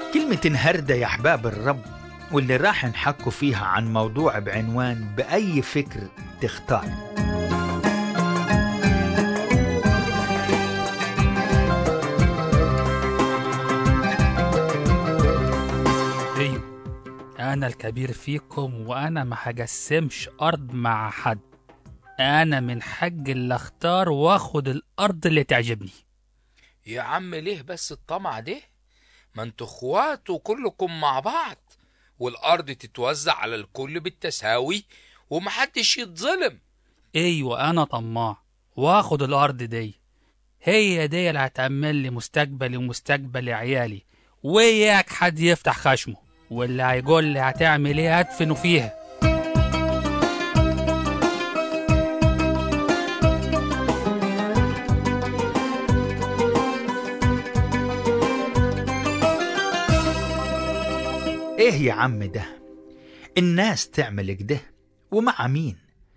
كلمة انهردة يا أحباب الرب واللي راح نحكوا فيها عن موضوع بعنوان بأي فكر تختار ايوه انا الكبير فيكم وانا ما هجسمش ارض مع حد انا من حق اللي اختار واخد الارض اللي تعجبني يا عم ليه بس الطمع ده ما انتوا اخوات وكلكم مع بعض والارض تتوزع على الكل بالتساوي ومحدش يتظلم ايوه انا طماع واخد الارض دي هي دي اللي هتأمن لي مستقبلي ومستقبل عيالي وياك حد يفتح خشمه واللي هيقول لي هتعمل ايه هدفنه فيها إيه يا عم ده الناس تعمل كده ومع مين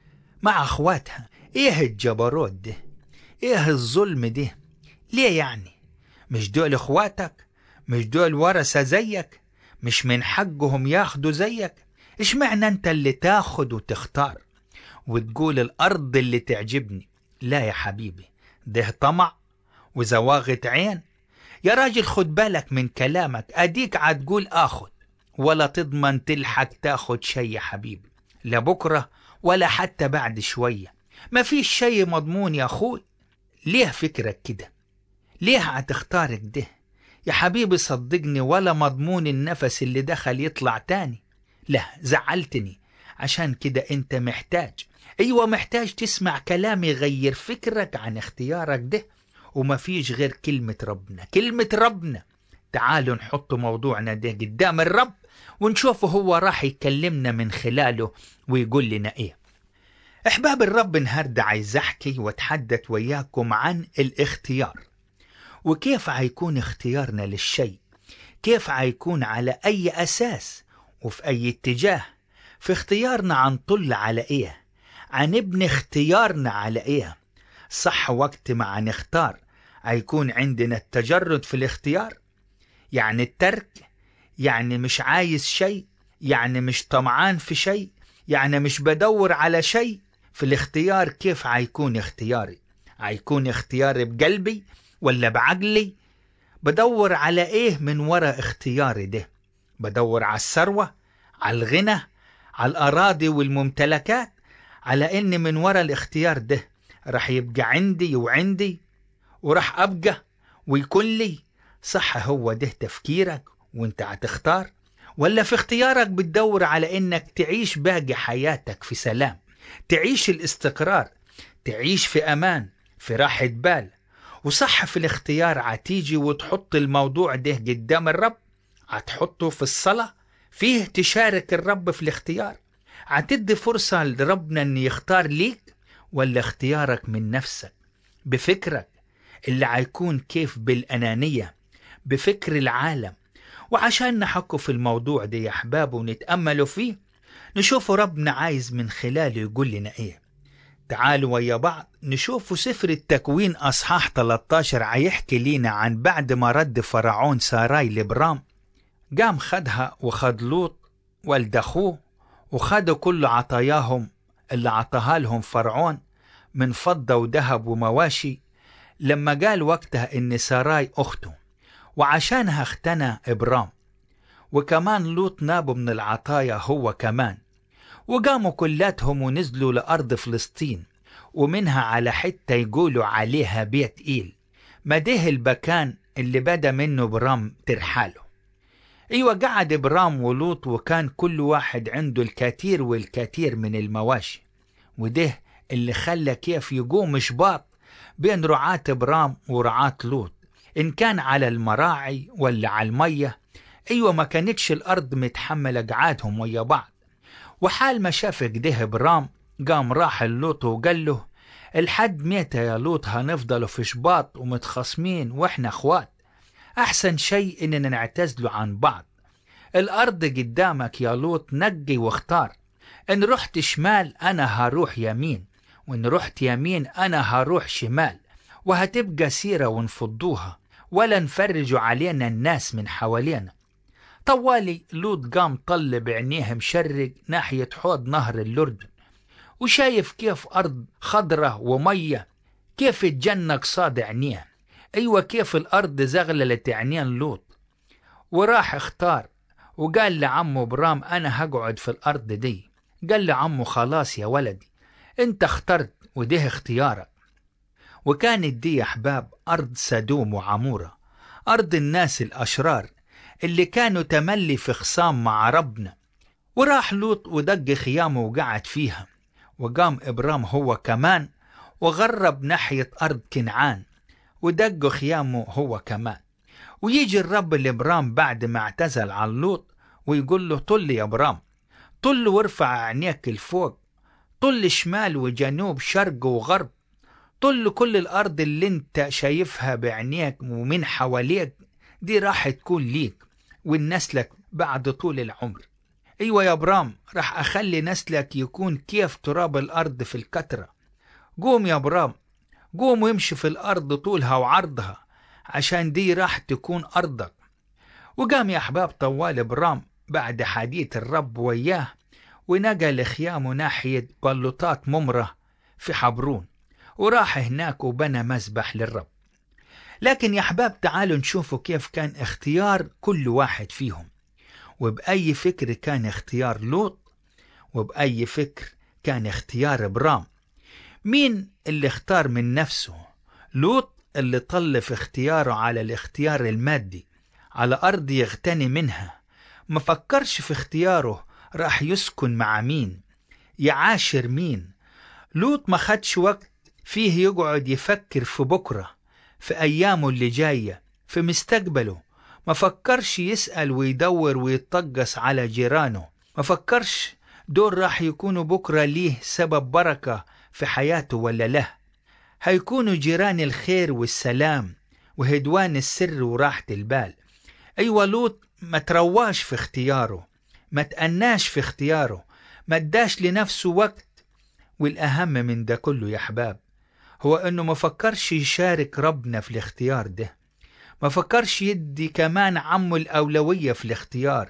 مع أخواتها إيه الجبروت ده إيه الظلم ده ليه يعني مش دول إخواتك مش دول ورثة زيك مش من حقهم ياخدوا زيك اشمعنى انت اللي تاخد وتختار وتقول الأرض اللي تعجبني لا يا حبيبي ده طمع وزواغة عين يا راجل خد بالك من كلامك أديك عتقول آخد ولا تضمن تلحق تاخد شي يا حبيبي لا بكرة ولا حتى بعد شوية ما فيش شي مضمون يا أخوي ليه فكرك كده ليه هتختار كده يا حبيبي صدقني ولا مضمون النفس اللي دخل يطلع تاني لا زعلتني عشان كده انت محتاج ايوه محتاج تسمع كلام يغير فكرك عن اختيارك ده وما فيش غير كلمة ربنا كلمة ربنا تعالوا نحط موضوعنا ده قدام الرب ونشوفه هو راح يكلمنا من خلاله ويقول لنا ايه احباب الرب النهارده عايز احكي واتحدث وياكم عن الاختيار وكيف هيكون اختيارنا للشيء كيف هيكون على اي اساس وفي اي اتجاه في اختيارنا عن طل على ايه عن ابن اختيارنا على ايه صح وقت ما نختار هيكون عندنا التجرد في الاختيار يعني الترك يعني مش عايز شيء يعني مش طمعان في شيء يعني مش بدور على شيء في الاختيار كيف هيكون اختياري هيكون اختياري بقلبي ولا بعقلي بدور على ايه من وراء اختياري ده بدور على الثروة على الغنى على الأراضي والممتلكات على ان من وراء الاختيار ده راح يبقى عندي وعندي وراح أبقى ويكون لي صح هو ده تفكيرك وانت هتختار ولا في اختيارك بتدور على انك تعيش باقي حياتك في سلام تعيش الاستقرار تعيش في امان في راحة بال وصح في الاختيار عتيجي وتحط الموضوع ده قدام الرب هتحطه في الصلاة فيه تشارك الرب في الاختيار هتدي فرصة لربنا ان يختار ليك ولا اختيارك من نفسك بفكرك اللي هيكون كيف بالأنانية بفكر العالم وعشان نحكوا في الموضوع ده يا أحباب ونتأملوا فيه نشوفوا ربنا عايز من خلاله يقول لنا إيه تعالوا ويا بعض نشوفوا سفر التكوين أصحاح 13 هيحكي لينا عن بعد ما رد فرعون ساراي لبرام قام خدها وخد لوط والد أخوه وخدوا كل عطاياهم اللي عطاها لهم فرعون من فضة وذهب ومواشي لما قال وقتها إن ساراي أخته وعشانها اختنى إبرام وكمان لوط نابوا من العطايا هو كمان وقاموا كلاتهم ونزلوا لأرض فلسطين ومنها على حتة يقولوا عليها بيت إيل ما ده المكان اللي بدا منه برام ترحاله ايوه قعد ابرام ولوط وكان كل واحد عنده الكثير والكثير من المواشي وده اللي خلى كيف يقوم شباط بين رعاة ابرام ورعاة لوط ان كان على المراعي ولا على المية ايوه ما كانتش الارض متحملة قعادهم ويا بعض وحال ما شاف كده ابرام قام راح لوط وقال له الحد متى يا لوط هنفضلوا في شباط ومتخاصمين واحنا اخوات أحسن شيء إننا نعتزلوا عن بعض الأرض قدامك يا لوط نقي واختار إن رحت شمال أنا هروح يمين وإن رحت يمين أنا هروح شمال وهتبقى سيرة ونفضوها ولا نفرجوا علينا الناس من حوالينا طوالي لوط قام طل بعينيه مشرق ناحية حوض نهر الأردن وشايف كيف أرض خضرة ومية كيف الجنة قصاد عينيه أيوة كيف الأرض زغللت عينين لوط وراح اختار وقال لعمه برام أنا هقعد في الأرض دي قال لعمه خلاص يا ولدي انت اخترت وده اختيارك وكانت دي يا أحباب أرض سدوم وعمورة أرض الناس الأشرار اللي كانوا تملي في خصام مع ربنا وراح لوط ودق خيامه وقعد فيها وقام إبرام هو كمان وغرب ناحية أرض كنعان ودق خيامه هو كمان ويجي الرب لإبرام بعد ما اعتزل عن لوط ويقول له طل يا إبرام طل وارفع عينيك لفوق طل شمال وجنوب شرق وغرب طل كل الأرض اللي انت شايفها بعينيك ومن حواليك دي راح تكون ليك ونسلك بعد طول العمر أيوة يا برام راح أخلي نسلك يكون كيف تراب الأرض في الكترة قوم يا برام قوم وامشي في الأرض طولها وعرضها عشان دي راح تكون أرضك وقام يا أحباب طوال برام بعد حديث الرب وياه ونقل خيامه ناحية بلوطات ممرة في حبرون وراح هناك وبنى مذبح للرب لكن يا أحباب تعالوا نشوفوا كيف كان اختيار كل واحد فيهم وبأي فكر كان اختيار لوط وبأي فكر كان اختيار برام مين اللي اختار من نفسه لوط اللي طل في اختياره على الاختيار المادي على أرض يغتني منها ما فكرش في اختياره راح يسكن مع مين يعاشر مين لوط ما خدش وقت فيه يقعد يفكر في بكرة في أيامه اللي جاية في مستقبله ما فكرش يسأل ويدور ويتطقس على جيرانه ما فكرش دول راح يكونوا بكرة ليه سبب بركة في حياته ولا له هيكونوا جيران الخير والسلام وهدوان السر وراحة البال أيوة لوط ما ترواش في اختياره ما تأناش في اختياره ما اداش لنفسه وقت والأهم من ده كله يا أحباب هو أنه ما فكرش يشارك ربنا في الاختيار ده ما فكرش يدي كمان عمه الأولوية في الاختيار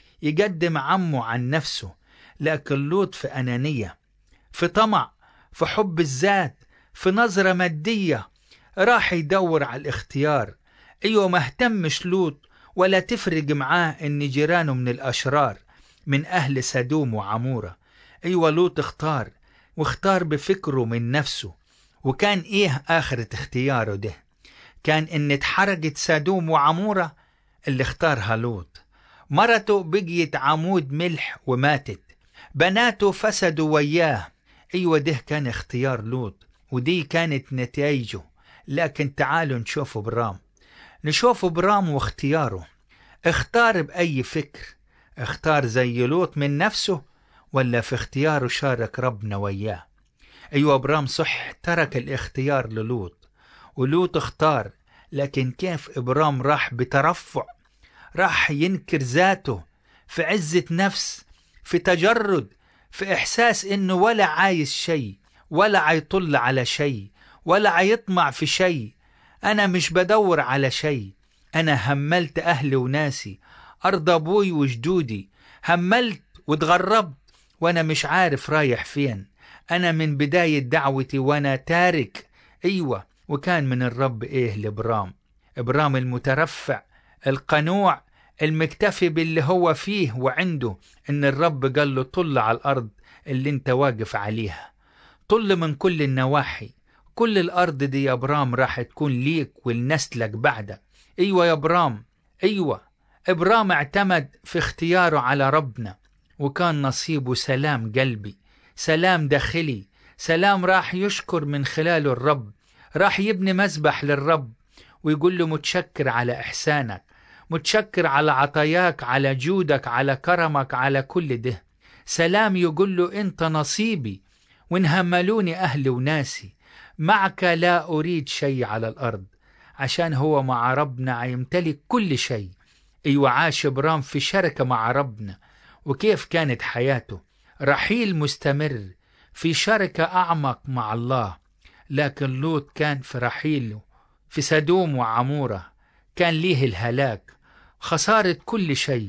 يقدم عمه عن نفسه لكن لوط في أنانية في طمع في حب الذات في نظرة مادية راح يدور على الاختيار أيوة ما اهتمش لوط ولا تفرق معاه إن جيرانه من الأشرار من أهل سدوم وعمورة أيوة لوط اختار واختار بفكره من نفسه وكان إيه آخرة اختياره ده كان إن اتحرقت سدوم وعمورة اللي اختارها لوط مرته بقيت عمود ملح وماتت بناته فسدوا وياه أيوة ده كان اختيار لوط ودي كانت نتائجه لكن تعالوا نشوف برام نشوف برام واختياره اختار بأي فكر اختار زي لوط من نفسه ولا في اختياره شارك ربنا وياه أيوة برام صح ترك الاختيار للوط ولوط اختار لكن كيف إبرام راح بترفع راح ينكر ذاته في عزة نفس في تجرد في إحساس إنه ولا عايز شيء ولا عيطل على شيء ولا عيطمع في شيء أنا مش بدور على شيء أنا هملت أهلي وناسي أرض أبوي وجدودي هملت واتغربت وأنا مش عارف رايح فين أنا من بداية دعوتي وأنا تارك أيوة وكان من الرب إيه لبرام إبرام المترفع القنوع المكتفي باللي هو فيه وعنده إن الرب قال له طل على الأرض اللي انت واقف عليها طل من كل النواحي كل الأرض دي يا برام راح تكون ليك ولنسلك بعدك أيوة يا برام أيوة إبرام اعتمد في اختياره على ربنا وكان نصيبه سلام قلبي سلام داخلي سلام راح يشكر من خلاله الرب راح يبني مذبح للرب ويقول له متشكر على إحسانك متشكر على عطاياك على جودك على كرمك على كل ده سلام يقول له أنت نصيبي وإن هملوني أهلي وناسي معك لا أريد شيء على الأرض عشان هو مع ربنا يمتلك كل شيء أيوة عاش برام في شركة مع ربنا وكيف كانت حياته رحيل مستمر في شركة أعمق مع الله لكن لوط كان في رحيله في سدوم وعمورة كان ليه الهلاك خسارة كل شيء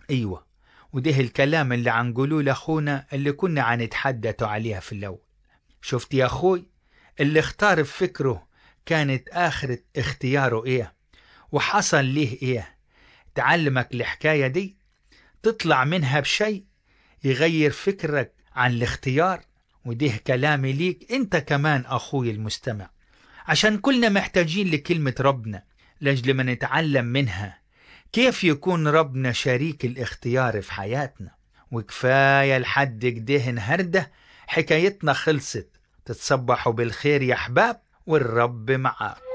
أيوة وده الكلام اللي عنقولوه لأخونا اللي كنا عنتحدثوا عليها في الأول شفت يا أخوي اللي اختار بفكره كانت آخرة اختياره إيه وحصل ليه إيه تعلمك الحكاية دي تطلع منها بشيء يغير فكرك عن الاختيار وده كلامي ليك انت كمان أخوي المستمع عشان كلنا محتاجين لكلمة ربنا لأجل ما نتعلم منها كيف يكون ربنا شريك الاختيار في حياتنا وكفاية لحد كده النهاردة حكايتنا خلصت تتصبحوا بالخير يا أحباب والرب معاك